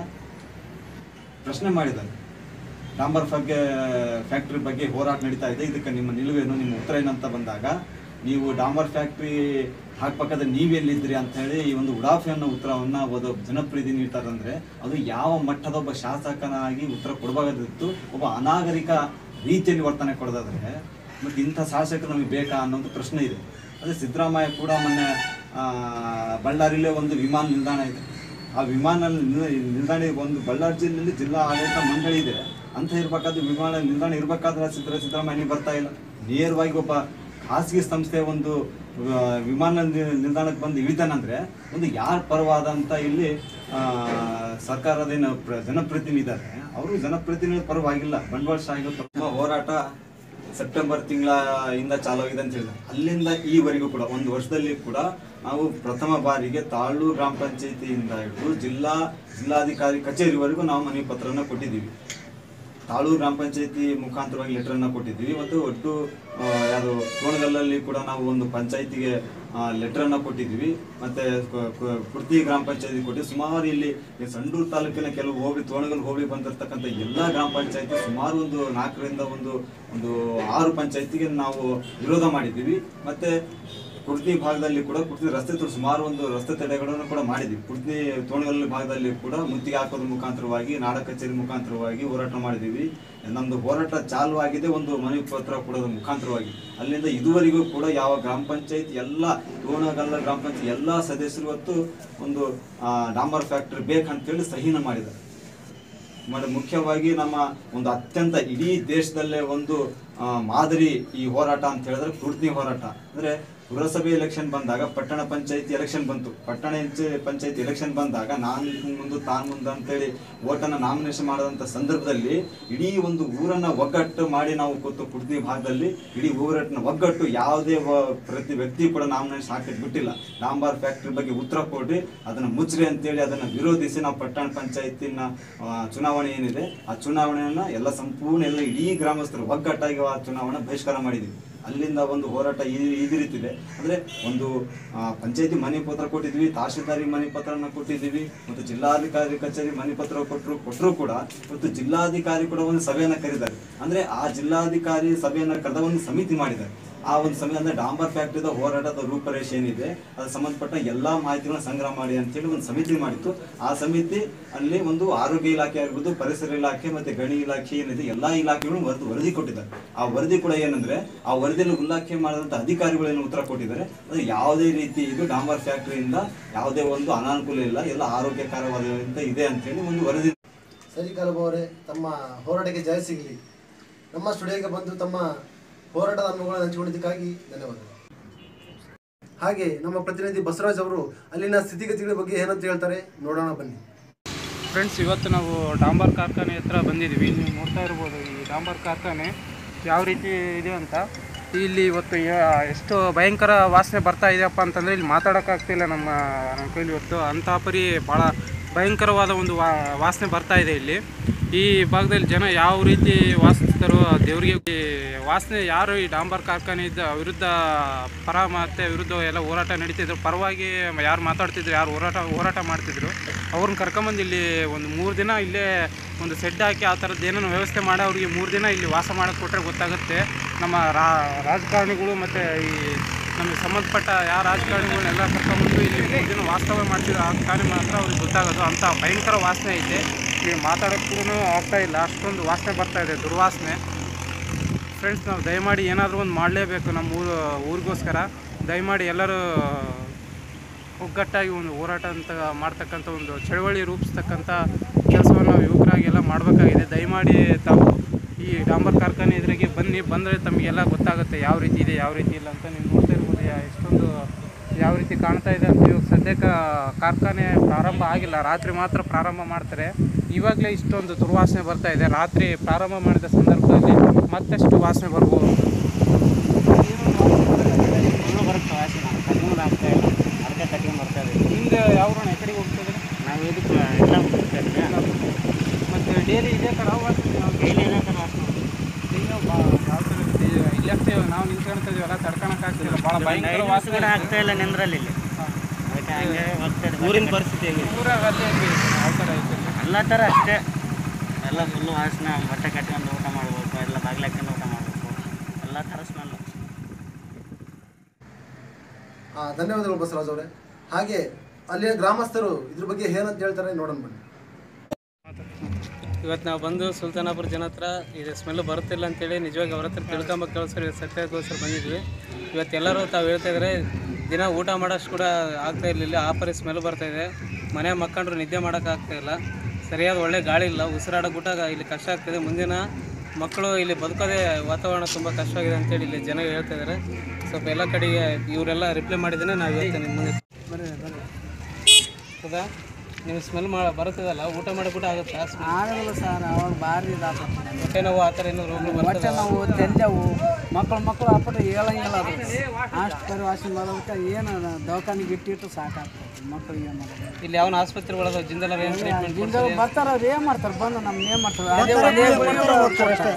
ಪ್ರಶ್ನೆ ಮಾಡಿದ್ದಾರೆ ಡಾಂಬರ್ ಬಗ್ಗೆ ಫ್ಯಾಕ್ಟ್ರಿ ಬಗ್ಗೆ ಹೋರಾಟ ನಡೀತಾ ಇದೆ ಇದಕ್ಕೆ ನಿಮ್ಮ ನಿಲುವೇನು ನಿಮ್ಮ ಉತ್ತರ ಏನಂತ ಬಂದಾಗ ನೀವು ಡಾಂಬರ್ ಫ್ಯಾಕ್ಟ್ರಿ ಹಾಕ್ಬೇಕಾದ್ರೆ ನೀವೆಲ್ಲಿದ್ರಿ ಅಂತ ಹೇಳಿ ಈ ಒಂದು ಉಡಾಫೆ ಅನ್ನೋ ಉತ್ತರವನ್ನ ಓದೋ ಜನಪ್ರತಿನಿಧಿ ನೀಡ್ತಾರಂದ್ರೆ ಅದು ಯಾವ ಮಟ್ಟದ ಒಬ್ಬ ಶಾಸಕನಾಗಿ ಉತ್ತರ ಕೊಡಬೇಕಾದಿತ್ತು ಒಬ್ಬ ಅನಾಗರಿಕ ರೀತಿಯಲ್ಲಿ ವರ್ತನೆ ಕೊಡೋದಾದ್ರೆ ಮತ್ತೆ ಇಂಥ ಶಾಸಕರು ನಮಗೆ ಬೇಕಾ ಅನ್ನೋದು ಪ್ರಶ್ನೆ ಇದೆ ಅದೇ ಸಿದ್ದರಾಮಯ್ಯ ಕೂಡ ಮೊನ್ನೆ ಆ, ಬಳ್ಳಾರಿಲೇ ಒಂದು ವಿಮಾನ ನಿಲ್ದಾಣ ಇದೆ ಆ ವಿಮಾನ ನಿಲ್- ನಿಲ್ದಾಣ ಒಂದು ಬಳ್ಳಾರಿ ಜಿಲ್ಲೆಯಲ್ಲಿ ಜಿಲ್ಲಾ ಆಡಳಿತ ಮಂಡಳಿ ಇದೆ ಅಂತ ಇರ್ಬೇಕಾದ್ರೆ ವಿಮಾನ ನಿಲ್ದಾಣ ಇರ್ಬೇಕಾದ್ರೆ ಸಿದ್ದರ ಸಿದ್ದರಾಮಯ್ಯ ಬರ್ತಾ ಇಲ್ಲ ನೇರವಾಗಿ ಒಬ್ಬ ಖಾಸಗಿ ಸಂಸ್ಥೆ ಒಂದು ಆ, ವಿಮಾನ ನಿಲ್- ನಿಲ್ದಾಣಕ್ಕೆ ಬಂದು ಇಳಿತಾನಂದ್ರೆ ಒಂದು ಯಾರ ಪರವಾದಂತ ಇಲ್ಲಿ ಆ, ಸರ್ಕಾರದೇನು ಪ್ರ- ಜನಪ್ರತಿನಿಧಿ ಇದ್ದಾರೆ ಅವರು ಜನಪ್ರತಿನಿಧಿ ಪರವಾಗಿಲ್ಲ ಬಂಡವಾಳಶಾಹಿಗಳ ಪರ ನಮ್ಮ ಹೋರಾಟ ಸೆಪ್ಟೆಂಬರ್ ತಿಂಗಳ ಇಂದ ಚಾಲುವಾಗಿದೆ ಅಂತ ಹೇಳಿದ್ರೆ ಅಲ್ಲಿಂದ ಈವರೆಗೂ ಕೂಡ ಒಂದು ವರ್ಷದಲ್ಲಿ ಕೂಡ ನಾವು ಪ್ರಥಮ ಬಾರಿಗೆ ತಾಳೂರು ಗ್ರಾಮ ಪಂಚಾಯತಿಯಿಂದ ಹಿಡಿದು ಜಿಲ್ಲಾ ಜಿಲ್ಲಾಧಿಕಾರಿ ಕಚೇರಿವರೆಗೂ ನಾವು ಮನವಿ ಪತ್ರನ ಕೊಟ್ಟಿದ್ದೀವಿ ತಾಳೂರು ಗ್ರಾಮ ಪಂಚಾಯತಿ ಮುಖಾಂತರವಾಗಿ ಲೆಟರನ್ನು ಕೊಟ್ಟಿದ್ವಿ ಮತ್ತು ಒಟ್ಟು ಆ, ಯಾವುದು ತೋಣಗಲ್ಲಲ್ಲಿ ಕೂಡ ನಾವು ಒಂದು ಪಂಚಾಯತಿಗೆ ಲೆಟರನ್ನು ಕೊಟ್ಟಿದ್ವಿ ಮತ್ತು ಕುರ್ತಿ ಗ್ರಾಮ ಪಂಚಾಯತಿ ಕೊಟ್ಟು ಸುಮಾರು ಇಲ್ಲಿ ಈ ಸಂಡೂರು ತಾಲೂಕಿನ ಕೆಲವು ಹೋಬಳಿ ತೋಣಗಲ್ ಹೋಬಳಿ ಬಂದಿರತಕ್ಕಂಥ ಎಲ್ಲ ಗ್ರಾಮ ಪಂಚಾಯತಿ ಸುಮಾರು ಒಂದು ನಾಲ್ಕರಿಂದ ಒಂದು ಒಂದು ಆರು ಪಂಚಾಯತಿಗೆ ನಾವು ವಿರೋಧ ಮಾಡಿದ್ದೀವಿ ಮತ್ತು ಕುರ್ತಿ ಭಾಗದಲ್ಲಿ ಕೂಡ ಕುರ್ತಿ ರಸ್ತೆ ತು- ಸುಮಾರು ಒಂದು ರಸ್ತೆ ತಡೆಗಳನ್ನು ಕೂಡ ಮಾಡಿದ್ವಿ ಕುರ್ತಿ ತೋಣಗಲ್ ಭಾಗದಲ್ಲಿ ಕೂಡ ಮುತ್ತಿಗೆ ಹಾಕೋದ್ರ ಮುಖಾಂತರವಾಗಿ ನಾಡ ಕಚೇರಿ ಮುಖಾಂತರವಾಗಿ ಹೋರಾಟ ಮಾಡಿದ್ದೀವಿ ನಮ್ದು ಹೋರಾಟ ಚಾಲು ಆಗಿದೆ ಒಂದು ಮನವಿ ಪತ್ರ ಕೊಡೋದ್ರ ಮುಖಾಂತರವಾಗಿ ಅಲ್ಲಿಂದ ಇದುವರೆಗೂ ಕೂಡ ಯಾವ ಗ್ರಾಮ ಪಂಚಾಯತ್ ಎಲ್ಲ ತೋಣಗಲ್ಲ ಗ್ರಾಮ ಪಂಚಾಯತ್ ಎಲ್ಲ ಸದಸ್ಯರು ಇವತ್ತು ಒಂದು ಆ, ಡಾಂಬರ್ ಫ್ಯಾಕ್ಟ್ರಿ ಬೇಕಂತೇಳಿ ಸಹಿನ ಮಾಡಿದ್ದಾರೆ ಮಾಡಿ ಮುಖ್ಯವಾಗಿ ನಮ್ಮ ಒಂದು ಅತ್ಯಂತ ಇಡೀ ದೇಶದಲ್ಲೇ ಒಂದು ಆ, ಮಾದರಿ ಈ ಹೋರಾಟ ಅಂತ ಹೇಳಿದ್ರೆ ಕುರ್ತಿ ಹೋರಾಟ ಅಂದ್ರೆ ಪುರಸಭೆ ಎಲೆಕ್ಷನ್ ಬಂದಾಗ ಪಟ್ಟಣ ಪಂಚಾಯತಿ ಎಲೆಕ್ಷನ್ ಬಂತು ಪಟ್ಟಣ ಪಂಚಾಯತಿ ಎಲೆಕ್ಷನ್ ಬಂದಾಗ ನಾನು ಮುಂದೆ ತಾನು ಮುಂದೆ ಅಂತೇಳಿ ಓಟನ್ನ ನಾಮಿನೇಷನ್ ಮಾಡಿದಂಥ ಸಂದರ್ಭದಲ್ಲಿ ಇಡೀ ಒಂದು ಊರನ್ನ ಒಗ್ಗಟ್ಟು ಮಾಡಿ ನಾವು ಕೂತು ಕುರ್ತಿ ಭಾಗದಲ್ಲಿ ಇಡೀ ಊರನ್ನ ಒಗ್ಗಟ್ಟು ಯಾವುದೇ ವ- ಪ್ರತಿ ವ್ಯಕ್ತಿ ಕೂಡ ನಾಮಿನೇಷನ್ ಹಾಕಕ್ ಬಿಟ್ಟಿಲ್ಲ ಡಾಂಬಾರ್ ಫ್ಯಾಕ್ಟ್ರಿ ಬಗ್ಗೆ ಉತ್ತರ ಕೊಡಿ ಅದನ್ನ ಮುಚ್ಚ್ರಿ ಅಂತೇಳಿ ಅದನ್ನ ವಿರೋಧಿಸಿ ನಾವು ಪಟ್ಟಣ ಪಂಚಾಯತಿನ ಆ, ಚುನಾವಣೆ ಏನಿದೆ ಆ ಚುನಾವಣೆಯನ್ನ ಎಲ್ಲ ಸಂಪೂರ್ಣ ಎಲ್ಲ ಇಡೀ ಗ್ರಾಮಸ್ಥರು ಒಗ್ಗಟ್ಟಾಗಿ ಆ ಚುನಾವಣೆ ಬಹಿಷ್ಕಾರ ಮಾಡಿದ್ವಿ ಅಲ್ಲಿಂದ ಒಂದು ಹೋರಾಟ ಈ ಈ ರೀತಿದೆ ಅಂದ್ರೆ ಒಂದು ಆ, ಪಂಚಾಯತಿ ಮನೆ ಪತ್ರ ಕೊಟ್ಟಿದ್ವಿ ತಹಶೀಲ್ದಾರಿಗೆ ಮನೆ ಪತ್ರನ ಕೊಟ್ಟಿದ್ದೀವಿ ಮತ್ತು ಜಿಲ್ಲಾಧಿಕಾರಿ ಕಚೇರಿ ಮನೆ ಪತ್ರ ಕೊಟ್ಟರು ಕೊಟ್ಟರು ಕೂಡ ಮತ್ತು ಜಿಲ್ಲಾಧಿಕಾರಿ ಕೂಡ ಒಂದು ಸಭೆಯನ್ನ ಕರೆದಿದ್ದಾರೆ ಅಂದ್ರೆ ಆ ಜಿಲ್ಲಾಧಿಕಾರಿ ಸಭೆಯನ್ನ ಕರೆದ ಒಂದು ಸಮಿತಿ ಮಾಡಿದ್ದಾರೆ ಆ ಒಂದು ಸಮಯ ಅಂದ್ರೆ ಡಾಂಬರ್ ಫ್ಯಾಕ್ಟ್ರಿದ ಹೋರಾಟದ ರೂಪರೇಷೆ ಏನಿದೆ ಅದು ಸಂಬಂಧಪಟ್ಟ ಎಲ್ಲಾ ಮಾಹಿತಿಗಳನ್ನ ಸಂಗ್ರಹ ಮಾಡಿ ಅಂತೇಳಿ ಒಂದು ಸಮಿತಿ ಮಾಡಿತ್ತು ಆ ಸಮಿತಿ ಅಲ್ಲಿ ಒಂದು ಆರೋಗ್ಯ ಇಲಾಖೆ ಆಗಿರ್ಬೋದು ಪರಿಸರ ಇಲಾಖೆ ಮತ್ತೆ ಗಣಿ ಇಲಾಖೆ ಏನಿದೆ ಎಲ್ಲಾ ಇಲಾಖೆಗಳು ವರದಿ ವರದಿ ಕೊಟ್ಟಿದ್ದಾರೆ ಆ ವರದಿ ಕೂಡ ಏನಂದ್ರೆ ಆ ವರದಿಯಲ್ಲಿ ಉಲ್ಲೇಖ ಮಾಡಿದಂತ ಅಧಿಕಾರಿಗಳು ಏನು ಉತ್ತರ ಕೊಟ್ಟಿದ್ದಾರೆ ಅದು ಯಾವುದೇ ರೀತಿ ಇದು ಡಾಂಬರ್ ಫ್ಯಾಕ್ಟ್ರಿಯಿಂದ ಯಾವುದೇ ಒಂದು ಅನಾನುಕೂಲ ಇಲ್ಲ ಎಲ್ಲ ಆರೋಗ್ಯಕರವಾದಂತ ಇದೆ ಅಂತೇಳಿ ಒಂದು ವರದಿ ಸರಿ ಕಾಲಬ ಅವರೇ ತಮ್ಮ ಹೋರಾಟಕ್ಕೆ ಜಯ ಸಿಗಲಿ ನಮ್ಮ ಸ್ಟುಡಿಯೋಗೆ ಬಂದು ತಮ್ಮ ಹೋರಾಟದ ಅನುಭವಗಳನ್ನು ಹಂಚಿಕೊಂಡಿದ್ದಕ್ಕಾಗಿ ಧನ್ಯವಾದಗಳು ಹಾಗೆ ನಮ್ಮ ಪ್ರತಿನಿಧಿ ಬಸವರಾಜ್ ಅವರು ಅಲ್ಲಿನ ಸ್ಥಿತಿಗತಿಗಳ ಬಗ್ಗೆ ಏನಂತ ಹೇಳ್ತಾರೆ ನೋಡೋಣ ಬನ್ನಿ ಫ್ರೆಂಡ್ಸ್ ಇವತ್ತು ನಾವು ಡಾಂಬರ್ ಕಾರ್ಖಾನೆ ಹತ್ರ ಬಂದಿದ್ದೀವಿ ನೀವು ನೋಡ್ತಾ ಇರ್ಬೋದು ಈ ಡಾಂಬರ್ ಕಾರ್ಖಾನೆ ಯಾವ ರೀತಿ ಇದೆ ಅಂತ ಇಲ್ಲಿ ಇವತ್ತು ಯಾ- ಎಷ್ಟು ಭಯಂಕರ ವಾಸನೆ ಬರ್ತಾ ಇದೆಯಪ್ಪ ಅಂತಂದರೆ ಇಲ್ಲಿ ಮಾತಾಡೋಕ್ಕಾಗ್ತಿಲ್ಲ ನಮ್ಮ ನಮ್ಮ ಕೈಲಿ ಇವತ್ತು ಅಂಥ ಪರಿ ಭಾಳ ಭಯಂಕರವಾದ ಒಂದು ವಾ ವಾಸನೆ ಬರ್ತಾ ಇದೆ ಇಲ್ಲಿ ಈ ಭಾಗದಲ್ಲಿ ಜನ ಯಾವ ರೀತಿ ವಾಸಿಸ್ತಾರೋ ಆ ದೇವರಿಗೆ ಈ ವಾಸನೆ ಯಾರು ಈ ಡಾಂಬರ್ ಕಾರ್ಖಾನೆ ಇದ್ದ ವಿರುದ್ಧ ಪರ ಮತ್ತು ವಿರುದ್ಧ ಎಲ್ಲ ಹೋರಾಟ ನಡೀತಿದ್ರು ಪರವಾಗಿ ಯಾರು ಮಾತಾಡ್ತಿದ್ರು ಯಾರು ಹೋರಾಟ ಹೋರಾಟ ಮಾಡ್ತಿದ್ರು ಅವ್ರನ್ನ ಕರ್ಕೊಂಬಂದು ಇಲ್ಲಿ ಒಂದು ಮೂರು ದಿನ ಇಲ್ಲೇ ಒಂದು ಸೆಡ್ ಹಾಕಿ ಆ ಥರದ್ದು ಏನೋ ವ್ಯವಸ್ಥೆ ಮಾಡಿ ಅವ್ರಿಗೆ ಮೂರು ದಿನ ಇಲ್ಲಿ ವಾಸ ಮಾಡೋಕ್ಕೆ ಕೊಟ್ಟರೆ ಗೊತ್ತಾಗುತ್ತೆ ನಮ್ಮ ರಾ ರಾಜಕಾರಣಿಗಳು ಮತ್ತು ಈ ನಮಗೆ ಸಂಬಂಧಪಟ್ಟ ಯಾವ ರಾಜಕಾರಣಿಗಳನ್ನೆಲ್ಲ ಕರ್ಕೊಂಡ್ಬಂದು ಇಲ್ಲಿ ಮೂರು ದಿನ ವಾಸ್ತವ ಮಾಡ್ತಿದ್ರು ಆ ಕಾರ್ಯ ಮಾತ್ರ ಅವ್ರಿಗೆ ಗೊತ್ತಾಗೋದು ಅಂಥ ಭಯಂಕರ ವಾಸನೆ ಐತೆ ಇಲ್ಲಿ ಮಾತಾಡೋಕ್ಕೂ ಆಗ್ತಾ ಇಲ್ಲ ಅಷ್ಟೊಂದು ವಾಸನೆ ಬರ್ತಾ ಇದೆ ದುರ್ವಾಸನೆ ಫ್ರೆಂಡ್ಸ್ ನಾವು ದಯಮಾಡಿ ಏನಾದರೂ ಒಂದು ಮಾಡಲೇಬೇಕು ನಮ್ಮ ಊರು ಊರಿಗೋಸ್ಕರ ದಯಮಾಡಿ ಎಲ್ಲರೂ ಒಗ್ಗಟ್ಟಾಗಿ ಒಂದು ಹೋರಾಟ ಅಂತ ಮಾಡ್ತಕ್ಕಂಥ ಒಂದು ಚಳವಳಿ ರೂಪಿಸ್ತಕ್ಕಂಥ ಕೆಲಸವನ್ನು ನಾವು ಯುವಕರಾಗಿ ಎಲ್ಲ ಮಾಡಬೇಕಾಗಿದೆ ದಯಮಾಡಿ ತಾವು ಈ ಡಾಂಬರ್ ಕಾರ್ಖಾನೆ ಎದುರಿಗೆ ಬನ್ನಿ ಬಂದರೆ ತಮಗೆಲ್ಲ ಗೊತ್ತಾಗುತ್ತೆ ಯಾವ ರೀತಿ ಇದೆ ಯಾವ ರೀತಿ ಇಲ್ಲ ಅಂತ ನೀವು ನೋಡ್ತಾ ಇರ್ಬೋದು ಯಾ- ಎಷ್ಟೊಂದು ಯಾವ ರೀತಿ ಕಾಣ್ತಾ ಇದೆ ಅಂತ ಇವಾಗ ಸದ್ಯಕ್ಕೆ ಕಾರ್ಖಾನೆ ಪ್ರಾರಂಭ ಆಗಿಲ್ಲ ರಾತ್ರಿ ಮಾತ್ರ ಪ್ರಾರಂಭ ಮಾಡ್ತಾರೆ ಇವಾಗಲೇ ಇಷ್ಟೊಂದು ದುರ್ವಾಸನೆ ಬರ್ತಾ ಇದೆ ರಾತ್ರಿ ಪ್ರಾರಂಭ ಮಾಡಿದ ಸಂದರ್ಭದಲ್ಲಿ ಮತ್ತಷ್ಟು ವಾಸನೆ ಬರ್ಬೋದು ಬರುತ್ತೆ ವಾಸನೆ ಕಟ್ಕೊಂಡು ಆಗ್ತಾ ಇಲ್ಲ ಅದಕ್ಕೆ ಕಟ್ಕೊಂಡು ಬರ್ತಾ ಇದೆ ಹಿಂದೆ ಯಾವ ಎಕಡೆಗೆ ಹೋಗ್ತದೆ ನಾವು ಇದಕ್ಕೆ ಎಲ್ಲ ಹೋಗ್ತಾ ಮತ್ತು ಡೈಲಿ ಇದೇ ಥರ ವಾಸನೆ ಡೈಲಿ ಇದೇ ಥರ ವಾಸನೆ ಯಾವ ಥರ ಇಲ್ಲಿ ಅಷ್ಟೇ ನಾವು ನಿಂತ್ಕೊಳ್ತಾ ಇದೀವಲ್ಲ ತಡ್ಕೊಳಕ್ಕಾಗ್ತಿಲ್ಲ ಭಾಳ ಭಯಂಕರ ವಾಸನೆ ಆಗ್ತಾ ಇಲ್ಲ ನಿಂದ್ರಲ್ಲಿ ಇಲ್ಲಿ ಅದಕ್ಕೆ ಹಂಗೆ ಊರಿನ ಪರಿಸ್ಥಿತಿ ಹೆಂಗೆ ಊರಾಗ ಅಲ್ಲೇ ಹೆಂಗೆ ಯಾವ ಥರ ಐತೆ ಎಲ್ಲ ಥರ ಅಷ್ಟೇ ಎಲ್ಲ ಫುಲ್ಲು ವಾಸನೆ ಬಟ್ಟೆ ಕಟ್ಕೊಂಡು ಊಟ ಮಾಡ್ಬೇಕು ಎಲ್ಲ ಬಾಗಿಲು ಹಾಕ್ಕೊಂಡು ಊಟ ಮಾಡಬೇಕು ಎಲ್ಲ ಥರ ಸ್ಮೆಲ್ಲು ಆ, ಧನ್ಯವಾದಗಳು ಬಸವರಾಜ್ ಅವರೇ ಹಾಗೆ ಅಲ್ಲಿನ ಗ್ರಾಮಸ್ಥರು ಇದ್ರ ಬಗ್ಗೆ ಏನಂತ ಹೇಳ್ತಾರೆ ನೋಡೋಣ ಬನ್ನಿ ಇವತ್ತು ನಾವು ಬಂದು ಸುಲ್ತಾನಾಪುರ ಜನ ಹತ್ರ ಇದು ಸ್ಮೆಲ್ ಬರುತ್ತಿಲ್ಲ ಅಂತೇಳಿ ನಿಜವಾಗಿ ಅವ್ರ ಹತ್ರ ತಿಳ್ಕೊಂಬಕ್ಕೋಸ್ಕರ ಇವತ್ತು ಸತ್ಯಕ್ಕೋಸ್ಕರ ಬಂದಿದ್ವಿ ಇವತ್ತು ಎಲ್ಲರೂ ತಾವು ಹೇಳ್ತಾ ಇದ್ದಾರೆ ದಿನ ಊಟ ಮಾಡೋಷ್ಟು ಕೂಡ ಆಗ್ತಾ ಇರಲಿಲ್ಲ ಆ ಪರಿ ಸ್ಮೆಲ್ ಬರ್ತಾ ಇದೆ ಮನೆ ಮಕ್ಕಂಡ್ರು ನಿದ್ದೆ ಮಾಡೋಕ್ಕಾಗ್ತಾ ಇಲ್ಲ ಸರಿಯಾದ ಒಳ್ಳೆ ಗಾಳಿ ಇಲ್ಲ ಉಸಿರಾಡೋ ಊಟ ಇಲ್ಲಿ ಕಷ್ಟ ಆಗ್ತಿದೆ ಮುಂದಿನ ಮಕ್ಕಳು ಇಲ್ಲಿ ಬದುಕೋದೇ ವಾತಾವರಣ ತುಂಬ ಕಷ್ಟವಾಗಿದೆ ಅಂತೇಳಿ ಇಲ್ಲಿ ಜನ ಹೇಳ್ತಾ ಇದ್ದಾರೆ ಸ್ವಲ್ಪ ಎಲ್ಲ ಕಡೆಗೆ ಇವರೆಲ್ಲ ರಿಪ್ಲೈ ಮಾಡಿದ್ದೇನೆ ನಾವು ಹೇಳ್ತೇನೆ ನಿಮ್ಮ ಮುಂದೆ ಬರ್ರಿ ಬರ್ರಿ ಹೌದಾ ನೀವು ಸ್ಮೆಲ್ ಮಾ ಬರ್ತದಲ್ಲ ಊಟ ಮಾಡಿಬಿಟ್ಟು ಆಗುತ್ತಾ ಆಗಲ್ಲ ಸರ್ ಅವಾಗ ಭಾರಿ ಇದಾಗ್ತದೆ ಹೊಟ್ಟೆ ನೋವು ಆ ಥರ ಏನೋ ರೋಗಗಳು ಹೊಟ್ಟೆ ಬರ್ತದೆ ನಾವು ತೆಲ್ಲೆವು ಮಕ್ಕಳು ಮಕ್ಕಳು ಅಪ್ಪಟ ಹೇಳಂಗಿಲ್ಲ ಅದು ಅಷ್ಟು ಬರೀ ವಾಸನೆ ಮಾಡೋದಕ್ಕೆ ಏನು ದವಾಖಾನಿಗೆ ಇಟ್ಟಿಟ್ಟು ಸಾಕಾಗ್ತದೆ ಮಕ್ಕಳಿಗೆ ಏನು ಮಾಡೋದು ಇಲ್ಲಿ ಯಾವನ ಆಸ್ಪತ್ರೆ ಒಳಗೆ ಜಿಂದಲರ್ ಏನು ಟ್ರೀಟ್ಮೆಂಟ್ ಜಿಂದಲ್ ಬರ್ತಾರ ಅವ್ರು ಏನು ಮಾಡ್ತಾರೆ ಬಂದು ನಮ್ಗೆ ಏನು ಮಾಡ್ತಾರೆ ಅದೇ ಅದೇ ಗುಳಿಗೆ ಹೋಗ್ತಾರೆ ಅಷ್ಟೇ.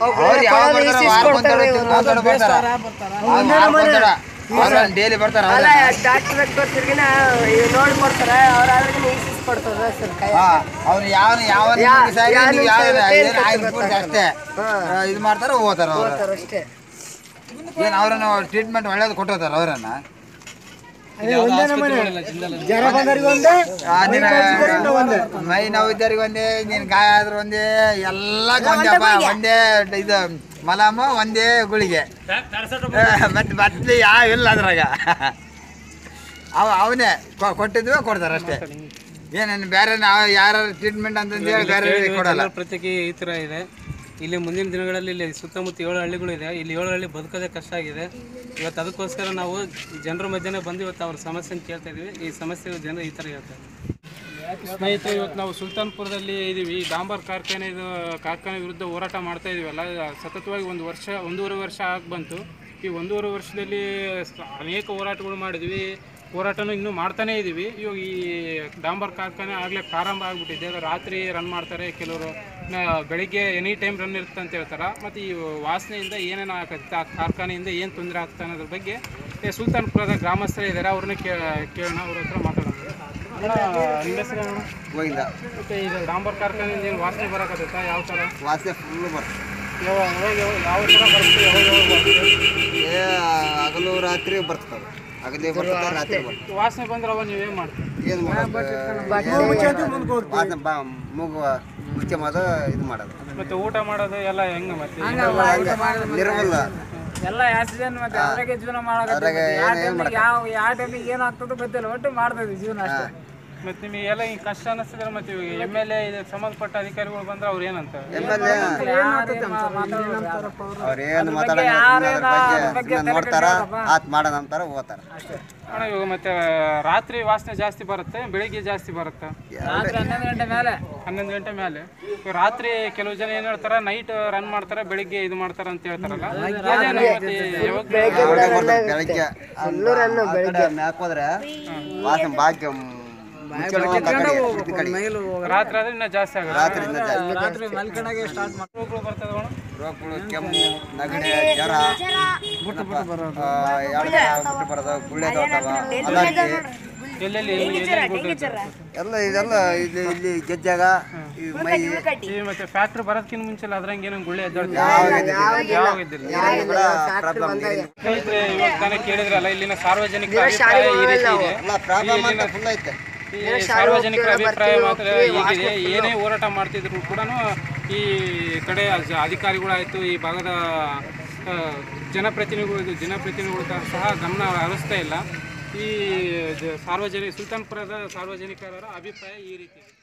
ಬೇಸ್ತಾರ ಬರ್ತಾರ ಡೈಲಿ ಬರ್ತಾರ ಅಲ್ಲ ಡಾಕ್ಟರ್ ಗೊತ್ತಿರ್ಗಿನ ನೋಡಿ ಕೊಡ್ತಾರೆ ಅವ್ರ ಆದ್ರೆ ಈಸಿಸ್ ಕೊಡ್ತಾರೆ ಸರ್ ಕೈ ಅವ್ರು ಯಾವ ಯಾವ ಯಾ- ಸಾರಿ ಯಾವ ನೀವು ಯಾವ ನಿಮಿಷ ಏನು ಏನು ಆಯ್ತು ಗೊತ್ತಾಗಲ್ಲ. ಅಷ್ಟೇ ಆ, ಇದು ಮಾಡ್ತಾರ ಹೋಗ್ತಾರ ಅವ್ರು ಕೊಡ್ತಾರೆ ಅಷ್ಟೇ ಏನು ಅವ್ರನ್ನ ಟ್ರೀಟ್ಮೆಂಟ್ ಒಳ್ಳೇದು ಕೊಟ್ಟಿರ್ತಾರ ಅವ್ರನ್ನ ಆಸ್ಪತ್ರೆಗಳಿಲ್ಲ ಜಿಂದಲರ್ ಆ, ನಿನ್ನ ಮೈ ನೋವು ಇದ್ದವ್ರಿಗೆ ಒಂದೇ ನೀನು ಗಾಯ ಆದ್ರೆ ಒಂದೇ ಎಲ್ಲ ಒಂದೇ ಅಪ್ಪ, ಒಂದೇ ಇದು ಮಲಾಮ ಒಂದೇ ಗುಳಿಗೆ ಮತ್ತೆ ಬದ್ಲಿ ಯಾವ ಇಲ್ಲ ಅದ್ರಾಗ ಅವ ಅವನೇ ಕೊಟ್ಟಿದ್ವಿ ಕೊಡ್ತಾರೆ ಅಷ್ಟೇ ಏನೇನು ಬೇರೆ ನಾವು ಯಾರು ಟ್ರೀಟ್ಮೆಂಟ್ ಅಂತಂದು ಹೇಳಿ ಬೇರೆ ಕೊಡಲ್ಲ ಜನರ ಪ್ರತ್ಯೇಕ ಈ ಥರ ಇದೆ ಇಲ್ಲಿ ಮುಂದಿನ ದಿನಗಳಲ್ಲಿ ಇಲ್ಲಿ ಸುತ್ತಮುತ್ತ ಏಳು ಹಳ್ಳಿಗಳು ಇದೆ ಇಲ್ಲಿ ಏಳು ಹಳ್ಳಿ ಬದುಕೋದೇ ಕಷ್ಟ ಆಗಿದೆ ಇವತ್ತು ಅದಕ್ಕೋಸ್ಕರ ನಾವು ಜನರ ಮಧ್ಯೆ ಬಂದು ಇವತ್ತು ಅವ್ರ ಸಮಸ್ಯೆನ ಕೇಳ್ತಾ ಇದೀವಿ ಈ ಸಮಸ್ಯೆ ಜನ ಈ ಥರ ಹೇಳ್ತಾರೆ ಸ್ನೇಹಿತರೆ ಇವತ್ತು ನಾವು ಸುಲ್ತಾನ್ಪುರದಲ್ಲಿ ಇದ್ದೀವಿ ಡಾಂಬರ್ ಕಾರ್ಖಾನೆ ಇದು ಕಾರ್ಖಾನೆ ವಿರುದ್ಧ ಹೋರಾಟ ಮಾಡ್ತಾ ಇದೀವಲ್ಲ ಸತತವಾಗಿ ಒಂದು ವರ್ಷ ಒಂದೂವರೆ ವರ್ಷ ಆಗಿ ಬಂತು ಈ ಒಂದೂವರೆ ವರ್ಷದಲ್ಲಿ ಸ- ಅನೇಕ ಹೋರಾಟಗಳು ಮಾಡಿದ್ವಿ ಹೋರಾಟನೂ ಇನ್ನೂ ಮಾಡ್ತಾನೇ ಇದ್ದೀವಿ ಇವಾಗ ಈ ಡಾಂಬರ್ ಕಾರ್ಖಾನೆ ಆಗಲೇ ಪ್ರಾರಂಭ ಆಗಿಬಿಟ್ಟಿದೆ ಅದು ರಾತ್ರಿ ರನ್ ಮಾಡ್ತಾರೆ ಕೆಲವರು ನ- ಬೆಳಿಗ್ಗೆ ಎನಿ ಟೈಮ್ ರನ್ ಇರುತ್ತೆ ಅಂತ ಹೇಳ್ತಾರೆ ಮತ್ತು ಈ ವಾಸನೆಯಿಂದ ಏನೇನು ಆಗುತ್ತೆ ಆ ಕಾರ್ಖಾನೆಯಿಂದ ಏನು ತೊಂದರೆ ಆಗ್ತಾ ಅನ್ನೋದ್ರ ಬಗ್ಗೆ ಈ ಸುಲ್ತಾನ್ಪುರದ ಗ್ರಾಮಸ್ಥರೇ ಇದ್ದಾರೆ ಅವ್ರನ್ನ ಕೇ ಕೇಳೋಣ ಅವ್ರ ಹತ್ರ ಮಾತಾಡೋಣ ಅಣ್ಣ, ನಿಮ್ಮ ಹೆಸರು ಏನು? ಹೋಗಿಲ್ಲ ಮತ್ತೆ ಇದು ಡಾಂಬರ್ ಕಾರ್ಖಾನೆಯಿಂದ ಏನು ವಾಸನೆ ಬರಕತ್ತೈತಾ ಯಾವ ಥರ ವಾಸನೆ ಫುಲ್ ಬರ್ತದೆ ಯಾವ ಯಾವಾಗ ಯಾವ- ಯಾವ ಥರ ಬರುತ್ತೆ ಯಾವಾಗ ಯಾವಾಗ ಬರುತ್ತೆ ಏ ಹಗಲು ರಾತ್ರಿ ಬರ್ತದೆ ಹಗಲಿ ಬರ್ತದೆ ರಾತ್ರಿ ಬರ್ತದೆ ವಾಸನೆ ಬಂದ್ರೆ ಅವ ನೀವೇನು ಮಾಡ್ತೀರಿ ಏನು ಮಾಡೋದು ವಾಸನೆ ಬಾ ಮೂಗು ಮುಚ್ಚೆ ಮಾದ ಇದು ಮಾಡೋದು ಮತ್ತೆ ಊಟ ಮಾಡೋದು ಎಲ್ಲ ಹೆಂಗೆ ಮತ್ತೆ ನಿರ್ಮಲ ಎಲ್ಲ ಆಕ್ಸಿಜನ್ ಮತ್ತೆ ಅದ್ರಾಗೆ ಜೀವನ ಮಾಡಕ್ಕೆ ಅದ್ರಾಗೆ ಯಾವ ಏನ್- ಏನ್ ಟೈಮಿಗೆ ಯಾವ ಯಾವ ಟೈಮಿಗೆ ಏನು ಆಗ್ತದೋ ಗೊತ್ತಿಲ್ಲ ಒಟ್ಟು ಮಾಡ್ತಾ ಇದ್ದೀವಿ ಜೀವನ ಅಷ್ಟೇ ಮತ್ತೆ ನಿಮಗೆ ಎಲ್ಲ ಹಿಂಗೆ ಕಷ್ಟ ಅನಿಸಿದ್ರೆ ಮತ್ತೆ ಇವಾಗ ಎಮ್ ಎಲ್ ಎ ಇದಕ್ಕೆ ಸಂಬಂಧಪಟ್ಟ ಅಧಿಕಾರಿಗಳು ಬಂದ್ರೆ ಅವ್ರು ಏನಂತ ಎಮ್ ಎಲ್ ಎ ಅವ್ರು ಏನು ಮಾತಾಡಂಗಿಲ್ಲ ಸುಮ್ನೆ ಅದ್ರ ಬಗ್ಗೆ ಸುಮ್ನೆ ನೋಡ್ತಾರ ಆತ್ ಮಾಡೋಣ ಅಂತಾರ ಹೋಗ್ತಾರ ಅಣ್ಣ ಇವಾಗ ಮತ್ತೆ ರಾತ್ರಿ ವಾಸನೆ ಜಾಸ್ತಿ ಬರುತ್ತೆ ಬೆಳಿಗ್ಗೆ ಜಾಸ್ತಿ ಬರುತ್ತಾ ರಾತ್ರಿ ಹನ್ನೊಂದು ಗಂಟೆ ಮೇಲೆ ಹನ್ನೊಂದು ಗಂಟೆ ಮೇಲೆ ಇವಾಗ ರಾತ್ರಿ ಕೆಲವು ಜನ ಏನ್ ಹೇಳ್ತಾರ ನೈಟ್ ರನ್ ಮಾಡ್ತಾರೆ ಬೆಳಿಗ್ಗೆ ಇದು ಮಾಡ್ತಾರ ಅಂತ ಹೇಳ್ತಾರಲ್ಲ ಅದೇನು ಮತ್ತೆ ಯಾವಾಗ ಅವಾಗೆ ಬರ್ತದೆ ಬೆಳಗ್ಗೆ ಆ ಕಡೆ ಮ್ಯಾಕ್ ಹೋದ್ರೆ ವಾಸನೆ ಬಾಕಿ ಕಡೆ ಮೈಲು ರಾತ್ರಿ ಆದ್ರೆ ಇನ್ನೂ ಜಾಸ್ತಿ ಆಗುತ್ತೆ ರಾತ್ರಿಯಿಂದ ಜಾಸ್ತಿ ರಾತ್ರಿ ಮಲ್ಕೊಂಡಾಗೆ ಸ್ಟಾರ್ಟ್ ಮಾಡಿ ರೋಗಗಳು ಬರ್ತದವ ರೋಗಗಳು ಕೆಮ್ಮು ನಗಡಿ ಜ್ವರ ಬಿಟ್ಟು ಬಿಟ್ಟು ಬರೋದು ಬಿಟ್ಟು ಬರೋದು ಗುಳ್ಳೆ ತೋರ್ತಾವ ಅಲರ್ಜಿ ಎಲ್ಲೆಲ್ಲಿ ಎಲ್ಲಿ ಎಲ್ಲೆಲ್ಲಿ ಗುಡ್ಡ ಇರ್ತದೆ? ಎಲ್ಲ ಇದೆಲ್ಲ ಇಲ್ಲಿ ಇಲ್ಲಿ ಗೆಜ್ಜಾಗ ಈ ಮೈ ಈ ಮತ್ತೆ ಫ್ಯಾಕ್ಟ್ರಿ ಬರೋದಕ್ಕಿಂತ ಮುಂಚೆ ಅದ್ರಂಗೆ ಏನೋ ಗುಳ್ಳೆ ಎದ್ದಾಡ್ತದೆ ಯಾವಾಗ ಯಾವಾಗ ಇದ್ದಿಲ್ಲ ಕೂಡ ಪ್ರಾಬ್ಲಮ್ ಸ್ನೇಹಿತರೆ ಇವಾಗ ತಾನೇ ಕೇಳಿದ್ರಲ್ಲ ಇಲ್ಲಿನ ಸಾರ್ವಜನಿಕರ ಅಭಿಪ್ರಾಯ ಈ ರೀತಿ ಇದೆ ಎಲ್ಲ ಪ್ರಾಬ್ಲಮ್ ಅಂತ ಫುಲ್ ಐತೆ ಈ ಸಾರ್ವಜನಿಕರ ಅಭಿಪ್ರಾಯ ಮಾತ್ರ ಹೀಗಿದೆ ಏನೇ ಹೋರಾಟ ಮಾಡ್ತಿದ್ರು ಕೂಡ ಈ ಕಡೆ ಅಜ- ಅಧಿಕಾರಿಗಳಾಯ್ತು ಈ ಭಾಗದ ಆ, ಜನಪ್ರತಿನಿಧಿಗಳು ಜನಪ್ರತಿನಿಧಿಗಳು ಸಹ ಗಮನ ಹರಿಸ್ತಾ ಇಲ್ಲ ಈ ಜ- ಸಾರ್ವಜನಿಕ ಸುಲ್ತಾನ್ಪುರದ ಸಾರ್ವಜನಿಕರ ಅಭಿಪ್ರಾಯ ಈ ರೀತಿ ಇದೆ.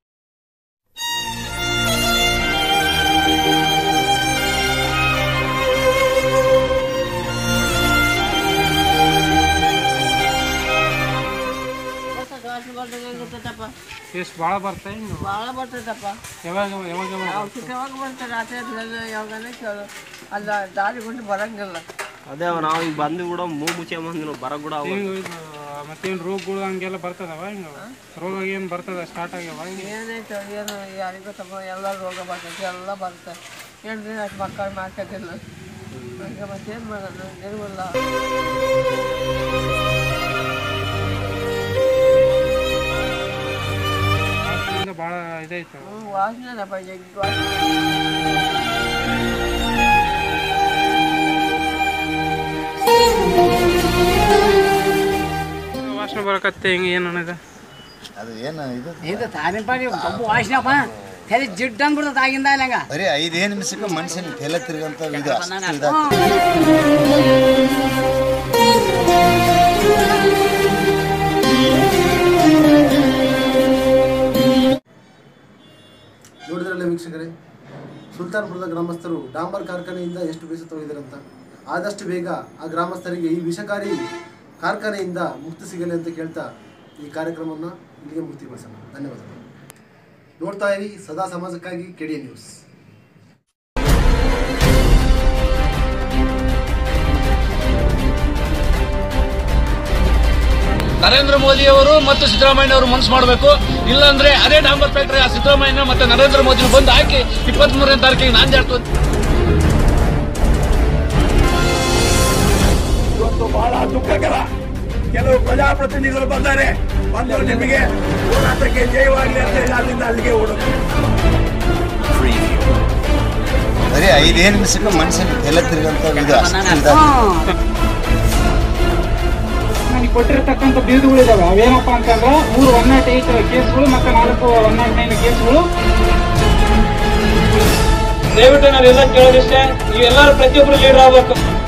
ಎಷ್ಟು ಭಾಳ ಬರ್ತಾ ಹಿಂಗೆ ಭಾಳ ಬರ್ತೈತಪ್ಪ ಯಾವಾಗ ಯಾವಾಗ ಯಾವಾಗ ಯಾವಾಗ ಬರ್ತಾರೆ ರಾತ್ರಿ ಹೊತ್ತು ಯಾವಾಗನೇ ಕೇಳು ಅಲ್ಲ ದಾರಿ ಬಿಟ್ಟು ಬರಂಗಿಲ್ಲ ಅದೇ ನಾವು ಈಗ ಬಂದು ಕೂಡ ಮೂ ಮುಚ್ಚೆ ಬಂದು ಬರ ಕೂಡ ಅವ. ಹಿಂಗೆ ಮತ್ತೇನು ರೋಗಗಳು ಹಂಗೆಲ್ಲ ಬರ್ತದವ ಹಿಂಗೆ ರೋಗ ಏನು ಬರ್ತದ ಸ್ಟಾರ್ಟ್ ಆಗ್ಯಾವ ಹಿಂಗೆ ಏನಾಯ್ತು ಏನು ಯಾರಿಗೂ ಗೊತ್ತಪ್ಪ ಎಲ್ಲ ರೋಗ ಬರ್ತೈತಿ ಎಲ್ಲ ಬರುತ್ತೆ ಎಂಟು ದಿನ ಆಯ್ತು ಮಕ್ಕಳು ಮಾಡ್ಕೋತಿಲ್ಲ ಹಂಗೆ ಮತ್ತೇನು ಮಾಡೋದು ನಿರ್ಮಲ್ಲ ಅದರಿಂದ ಭಾಳ ಇದೈತೆ ಹ್ಞೂ ವಾಸನೆನಪ್ಪ ಜಗ್ಗಿ ವಾಸನೆ ವಾಸನೆ ಬರಕತ್ತೆ ಹಿಂಗೆ ಏನು ಅನ್ನೋದು ಅದು ಏನು ಇದು ಇದು ತಾನೇ ಪಾಡಿ ಕಬ್ಬು ವಾಸನೆಪ್ಪ ತಲೆ ಜಿಡ್ಡು ಅಂದ್ಬಿಡ್ತದೆ ಆಗಿಂದ ಹಂಗ ಬರೀ ಐದೇನು ನಿಮಿಷಕ್ಕೆ ಮನುಷ್ಯನ ತಲೆ ತಿರುಗಂತ ಇದು ಅಷ್ಟು ಇದಾಗ್ತದೆ ನೋಡಿದ್ರಲ್ಲ ವೀಕ್ಷಕರೇ ಸುಲ್ತಾನ್ಪುರದ ಗ್ರಾಮಸ್ಥರು ಡಾಂಬರ್ ಕಾರ್ಖಾನೆಯಿಂದ ಎಷ್ಟು ಬೇಸತ್ತೋಗಿದ್ದಾರೆ ಅಂತ ಆದಷ್ಟು ಬೇಗ ಆ ಗ್ರಾಮಸ್ಥರಿಗೆ ಈ ವಿಷಕಾರಿ ಕಾರ್ಖಾನೆಯಿಂದ ಮುಕ್ತಿ ಸಿಗಲಿ ಅಂತ ಕೇಳ್ತಾ ಈ ಕಾರ್ಯಕ್ರಮವನ್ನು ಇಲ್ಲಿಗೆ ಮುಕ್ತಿ ಮಾಡಿಸೋಣ ಧನ್ಯವಾದಗಳು ನೋಡ್ತಾ ಇರಿ ಸದಾ ಸಮಾಜಕ್ಕಾಗಿ K D news Narendra Modi ಅವರು ಮತ್ತು ಸಿದ್ದರಾಮಯ್ಯ ಅವರು ಮನಸ್ಸು ಮಾಡಬೇಕು ಇಲ್ಲಾಂದ್ರೆ ಅದೇ ಡಾಂಬರ್ ಫ್ಯಾಕ್ಟರಿ ಆ ಸಿದ್ದರಾಮಯ್ಯ ಮತ್ತೆ ನರೇಂದ್ರ ಮೋದಿ ಬಂದು ಹಾಕಿ ಇಪ್ಪತ್ತ್ ಮೂರನೇ ತಾರೀಕಿಗೆ ನಾಂದಿ ಇವತ್ತು ಬಹಳ ದುಃಖಕರ ಕೆಲವು ಪ್ರಜಾಪ್ರತಿನಿಧಿಗಳು ಬಂದ್ದಾರೆ ಬಂದು ನಿಮಗೆ ಹೋರಾಟಕ್ಕೆ ಜಯವಾಗಲಿ ಅಂತ ಹೇಳಿ ಅಲ್ಲಿಂದ ಅಲ್ಲಿಗೆ ಓಡೋದು ಬರೀ ಐದೇನು ನಿಮಿಷಕ್ಕೆ ಮನುಷ್ಯನ ತಲೆ ತಿರುಗಂತ ಇದು ಅಷ್ಟು ಇದಾಗಿದೆ. ನನಗೆ ಕೊಟ್ಟಿರತಕ್ಕಂಥ ಬಿರುದುಗಳಿದಾವೆ ಅವೇನಪ್ಪ ಅಂತಂದ್ರೆ ಮೂರು ಒನ್ ನಾಟ್ ಏಟ್ ಕೇಸ್ಗಳು ಮತ್ತೆ ನಾಲ್ಕು ಒನ್ ನಾಟ್ ನೈನ್ ಕೇಸ್ಗಳು ದಯವಿಟ್ಟು ನಾವೆಲ್ಲ ಕೇಳೋದಿಷ್ಟೇ ನೀವೆಲ್ಲರೂ ಪ್ರತಿಯೊಬ್ಬರು ಲೀಡರ್ ಆಗ್ಬೇಕು